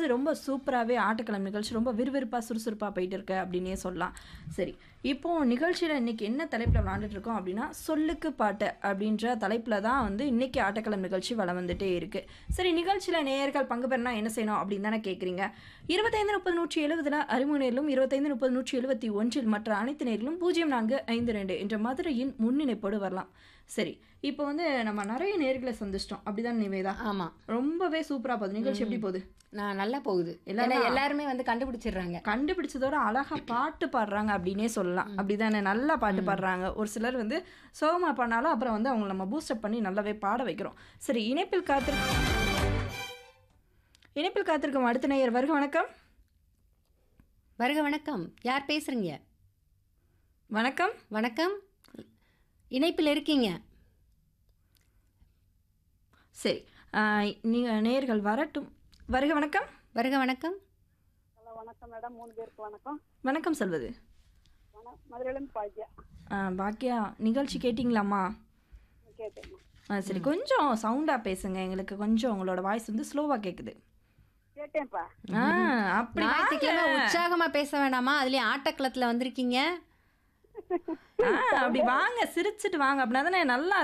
வந்து ரொம்ப சூப்பராகவே ஆட்டக்கிழமை நிகழ்ச்சி ரொம்ப விறுவிறுப்பாக சுறுசுறுப்பாக போயிட்டு இருக்கு அப்படின்னே சொல்லலாம் சரி இப்போ நிகழ்ச்சியில் இன்னைக்கு என்ன தலைப்பில் விளாண்டுட்டு இருக்கோம் அப்படின்னா சொல்லுக்கு பாட்டு அப்படின்ற தலைப்பில் தான் வந்து இன்னைக்கு ஆட்டக்கிழமை நிகழ்ச்சி வளம் வந்துட்டே இருக்கு சரி நிகழ்ச்சியில் நேயர்கள் பங்கு பெறனா என்ன செய்யணும் அப்படின்னு தானே கேட்குறீங்க இருபத்தைந்து முப்பது நூற்றி எழுபதில் அறிமுக நேரிலும் இருபத்தைந்து முப்பது நூற்றி எழுபத்தி ஒன்றில் மற்ற அனைத்து நேரிலும் பூஜ்ஜியம் நான்கு ஐந்து ரெண்டு என்ற மதுரையின் முன்னிணைப்போடு வரலாம் சரி இப்போ வந்து நம்ம நிறைய நேர்களை சந்திச்சிட்டோம் அப்படிதான் நிவேதா ஆமா ரொம்பவே சூப்பரா போகுது நிகழ்ச்சி எப்படி போகுது நான் நல்லா போகுது எல்லாரும் ஏன்னா எல்லாருமே வந்து கண்டுபிடிச்சிடுறாங்க கண்டுபிடிச்சதோட அழகா பாட்டு பாடுறாங்க அப்படின்னே சொல்லலாம் அப்படிதானே நல்லா பாட்டு பாடுறாங்க ஒரு சிலர் வந்து சோகமா பண்ணாலும் அப்புறம் வந்து அவங்கள நம்ம பூஸ்டப் பண்ணி நல்லாவே பாட வைக்கிறோம் சரி இணைப்பில் காத்திரு இணைப்பில் காத்திருக்கும் அடுத்த நேயர் வருக வணக்கம் வருக வணக்கம் யார் பேசுறீங்க வணக்கம் வணக்கம் இணைப்பில் இருக்கீங்க சரி ஆஹ் நீங்க நேயர்கள் வரட்டும் வருக வணக்கம் வருக வணக்கம் ஹலோ வணக்கம் மேடம் மூணு பேருக்கு வணக்கம் வணக்கம் சொல்வது வணக்கம் மதுரையிலேருந்து பாக்கியா ஆஹ் பாக்கியா நிகழ்ச்சி கேட்டிங்களாம்மா கேட்டேம்மா ஆ சரி கொஞ்சம் சவுண்டாக பேசுங்க எங்களுக்கு கொஞ்சம் உங்களோட வாய்ஸ் வந்து ஸ்லோவாக கேட்குது கேட்டேன்ப்பா ஆ அப்படி ஞாயிற்றுக்கிழமை வாங்க. உற்சாகமா பேச வேண்டாமா அதுலயும் ஆட்டக்களத்துல வந்திருக்கீங்க ஆ அப்படி வாங்க சிரிச்சிட்டு வாங்க அப்படின்னா தானே நல்லா